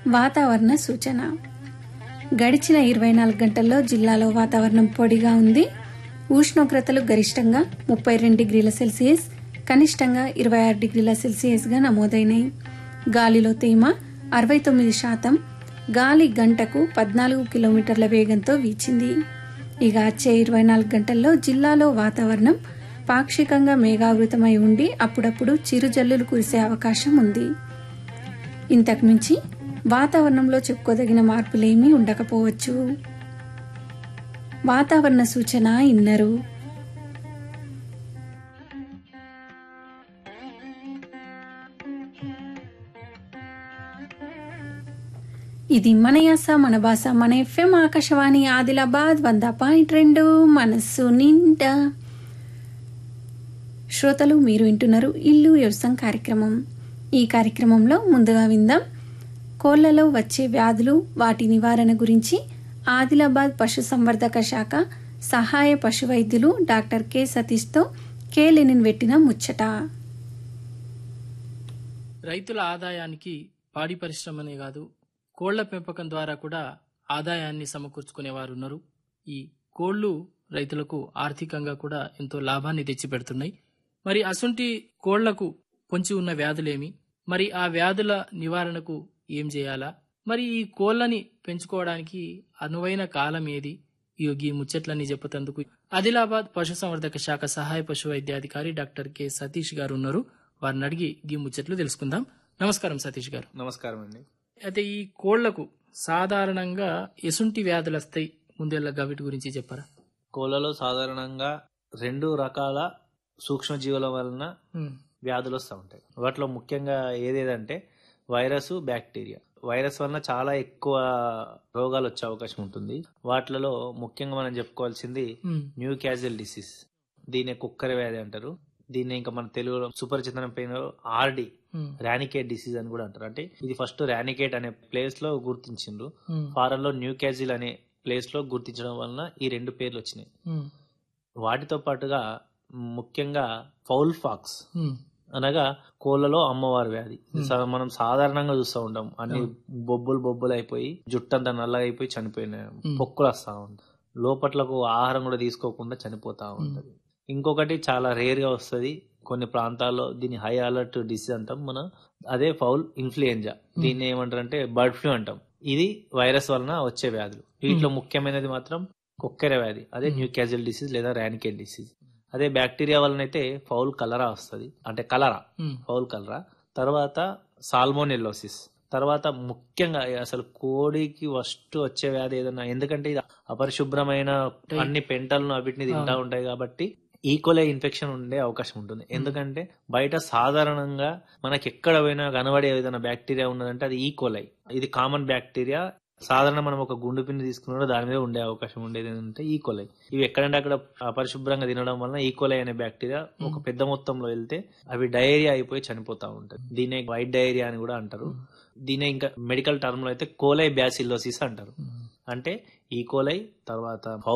వాతావరణ సూచన గడిచిన ఇరవై నాలుగు గంటల్లో జిల్లాలో వాతావరణం పొడిగా ఉంది ఉష్ణోగ్రతలు గరిష్టంగా ముప్పై రెండు డిగ్రీల సెల్సియస్ కనిష్టంగా ఇరవై ఆరు డిగ్రీల సెల్సియస్గా నమోదైనాయి గాలిలో తేమ అరవై తొమ్మిది శాతం గాలి గంటకు పద్నాలుగు కిలోమీటర్ల వేగంతో వీచింది ఇక వచ్చే ఇరవై నాలుగు గంటల్లో జిల్లాలో వాతావరణం పాక్షికంగా మేఘావృతమై ఉండి అప్పుడప్పుడు చిరుజల్లులు కురిసే అవకాశం ఉంది ఇంతకు మించి వాతావరణంలో చెప్పుకోదగిన మార్పులేమీ ఉండకపోవచ్చు వాతావరణ సూచన ఇన్నరు ఇది మన యాస మన భాష మన ఎఫ్ఎం ఆకాశవాణి ఆదిలాబాద్ వంద పాయింట్ రెండు మనస్సు నిండా శ్రోతలు మీరు వింటున్నారు ఇల్లు వ్యవసాయం కార్యక్రమం ఈ కార్యక్రమంలో ముందుగా విందాం కోళ్లలో వచ్చే వ్యాధులు వాటి నివారణ గురించి ఆదిలాబాద్ పశుసంవర్ధక శాఖ సహాయ పశు వైద్యులు డాక్టర్ కె సతీష్తో కే లెనిన్ పెట్టిన ముచ్చట రైతుల ఆదాయానికి పాడి పరిశ్రమనే కాదు కోళ్ల పెంపకం ద్వారా కూడా ఆదాయాన్ని సమకూర్చుకునేవారు ఉన్నారు ఈ కోళ్లు రైతులకు ఆర్థికంగా కూడా ఎంతో లాభాన్ని తెచ్చిపెడుతున్నాయి మరి అసుంటి కోళ్లకు పొంచి ఉన్న వ్యాధులేమి మరి ఆ వ్యాధుల నివారణకు ఏం చేయాలా మరి ఈ కోళ్లని పెంచుకోవడానికి అనువైన కాలం ఏది ఈ ఈ ముచ్చట్లన్నీ చెప్పుతందుకు ఆదిలాబాద్ పశుసంవర్ధక శాఖ సహాయ పశు వైద్యాధికారి డాక్టర్ కె సతీష్ గారు ఉన్నారు వారిని అడిగి ఈ ముచ్చట్లు తెలుసుకుందాం నమస్కారం సతీష్ గారు నమస్కారం అండి అయితే ఈ కోళ్లకు సాధారణంగా ఎసుంటి వ్యాధులు వస్తాయి ముందెళ్ళగా వీటి గురించి చెప్పారా కోళ్ళలో సాధారణంగా రెండు రకాల సూక్ష్మజీవుల వలన వ్యాధులు వస్తూ ఉంటాయి వాటిలో ముఖ్యంగా ఏదేదంటే వైరస్ బ్యాక్టీరియా వైరస్ వలన చాలా ఎక్కువ రోగాలు వచ్చే అవకాశం ఉంటుంది వాటిలలో ముఖ్యంగా మనం చెప్పుకోవాల్సింది న్యూ క్యాజువల్ డిసీజ్ దీన్ని కుక్కర వ్యాధి అంటారు దీన్ని ఇంకా మన తెలుగులో సుపరిచితమైన పేరు ఆర్డి రానికేట్ డిసీజ్ అని కూడా అంటారు అంటే ఇది ఫస్ట్ రానికేట్ అనే ప్లేస్ లో గుర్తించిండ్రు ఫారెన్ లో న్యూ క్యాజిల్ అనే ప్లేస్ లో గుర్తించడం వలన ఈ రెండు పేర్లు వచ్చినాయి వాటితో పాటుగా ముఖ్యంగా ఫౌల్ ఫాక్స్ అనగా కోళ్ళలో అమ్మవారి వ్యాధి సా- మనం సాధారణంగా చూస్తూ ఉంటాం అన్ని బొబ్బులు బొబ్బులు అయిపోయి జుట్టంతా నల్లగా అయిపోయి చనిపోయిన పొక్కులు వస్తా ఉంటాయి లోపట్లకు ఆహారం కూడా తీసుకోకుండా చనిపోతా ఉంటది ఇంకొకటి చాలా రేర్ గా వస్తది కొన్ని ప్రాంతాల్లో దీన్ని హై అలర్ట్ డిసీజ్ అంటాం మన అదే ఫౌల్ ఇన్ఫ్లుయెంజా దీన్ని ఏమంటారంటే బర్డ్ ఫ్లూ అంటాం ఇది వైరస్ వలన వచ్చే వ్యాధులు వీటిలో ముఖ్యమైనది మాత్రం కొక్కెర వ్యాధి అదే న్యూ క్యాజువల్ డిసీజ్ లేదా రానికేట్ డిసీజ్ అదే బ్యాక్టీరియా వలన అయితే ఫౌల్ కలరా వస్తుంది అంటే కలరా ఫౌల్ కలరా తర్వాత సాల్మోనెల్లోసిస్ తర్వాత ముఖ్యంగా అసలు కోడికి ఫస్ట్ వచ్చే వ్యాధి ఏదన్నా ఎందుకంటే ఇది అపరిశుభ్రమైన అన్ని పెంటలను అవిటిని తింటా ఉంటాయి కాబట్టి ఈకోలే ఇన్ఫెక్షన్ ఉండే అవకాశం ఉంటుంది ఎందుకంటే బయట సాధారణంగా మనకి ఎక్కడ పోయినా కనబడే ఏదైనా బ్యాక్టీరియా ఉన్నదంటే అది ఈకోలై ఇది కామన్ బ్యాక్టీరియా సాధారణ మనం ఒక గుండు పిండి తీసుకున్నప్పుడు దాని మీద ఉండే అవకాశం ఉండేది ఏంటంటే ఈకోలై ఇవి ఎక్కడంటే అక్కడ అపరిశుభ్రంగా తినడం వలన ఈకోలై అనే బ్యాక్టీరియా ఒక పెద్ద మొత్తంలో వెళ్తే అవి డయేరియా అయిపోయి చనిపోతా ఉంటాయి దీనే వైట్ డయేరియా అని కూడా అంటారు దీనే ఇంకా మెడికల్ టర్మ్ లో అయితే కోలై బ్యాసిల్లోసిస్ అంటారు అంటే ఈకోలై తర్వాత